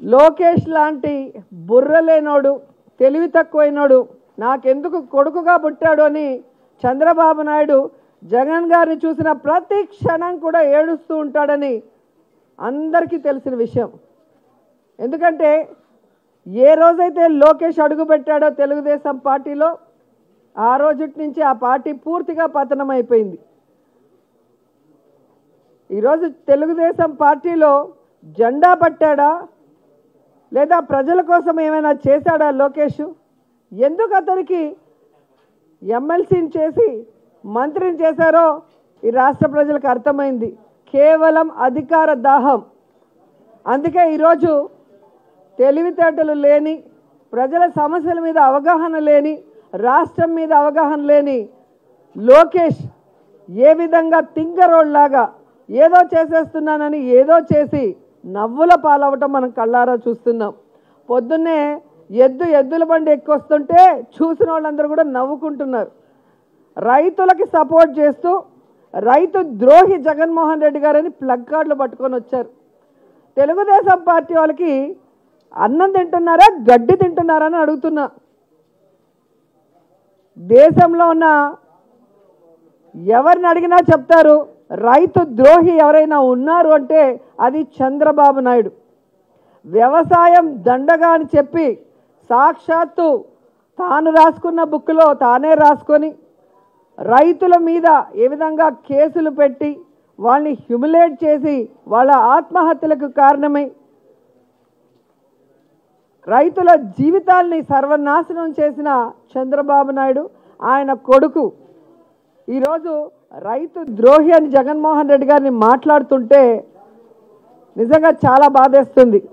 లోకేష్ లాంటి బుర్ర లేనోడు తెలివి తక్కువైనోడు నాకెందుకు కొడుకుగా పుట్టాడు అని చంద్రబాబు నాయుడు జగన్ గారిని చూసిన ప్రతి క్షణం కూడా ఏడుస్తూ ఉంటాడని అందరికీ తెలిసిన విషయం ఎందుకంటే ఏ రోజైతే లోకేష్ అడుగుపెట్టాడో తెలుగుదేశం పార్టీలో ఆ రోజుటి నుంచి ఆ పార్టీ పూర్తిగా పతనం అయిపోయింది ఈరోజు తెలుగుదేశం పార్టీలో జెండా పట్టాడా లేదా ప్రజల కోసం ఏమైనా చేశాడా లోకేష్ ఎందుకు అతనికి ఎమ్మెల్సీని చేసి మంత్రిని చేశారో ఈ రాష్ట్ర ప్రజలకు అర్థమైంది కేవలం అధికార దాహం అందుకే ఈరోజు తెలివితేటలు లేని ప్రజల సమస్యల మీద అవగాహన లేని రాష్ట్రం మీద అవగాహన లేని లోకేష్ ఏ విధంగా తింగరోడ్లాగా ఏదో చేసేస్తున్నానని ఏదో చేసి నవ్వుల పాలవటం మనం కళ్ళారా చూస్తున్నాం పొద్దున్నే ఎద్దు ఎద్దుల బండి ఎక్కొస్తుంటే చూసిన వాళ్ళందరూ కూడా నవ్వుకుంటున్నారు రైతులకి సపోర్ట్ చేస్తూ రైతు ద్రోహి జగన్మోహన్ రెడ్డి గారని ప్లగ్ కార్డులు పట్టుకొని వచ్చారు తెలుగుదేశం పార్టీ వాళ్ళకి అన్నం తింటున్నారా గడ్డి తింటున్నారా అని అడుగుతున్నా దేశంలో ఉన్న ఎవరిని అడిగినా చెప్తారు రైతు ద్రోహి ఎవరైనా ఉన్నారు అంటే అది చంద్రబాబు నాయుడు వ్యవసాయం దండగా అని చెప్పి సాక్షాత్తు తాను రాసుకున్న బుక్లో తానే రాసుకొని రైతుల మీద ఏ విధంగా కేసులు పెట్టి వాళ్ళని హ్యూమిలేట్ చేసి వాళ్ళ ఆత్మహత్యలకు కారణమై రైతుల జీవితాల్ని సర్వనాశనం చేసిన చంద్రబాబు నాయుడు ఆయన కొడుకు ఈరోజు రైతు ద్రోహి అని జగన్మోహన్ రెడ్డి గారిని మాట్లాడుతుంటే నిజంగా చాలా బాధేస్తుంది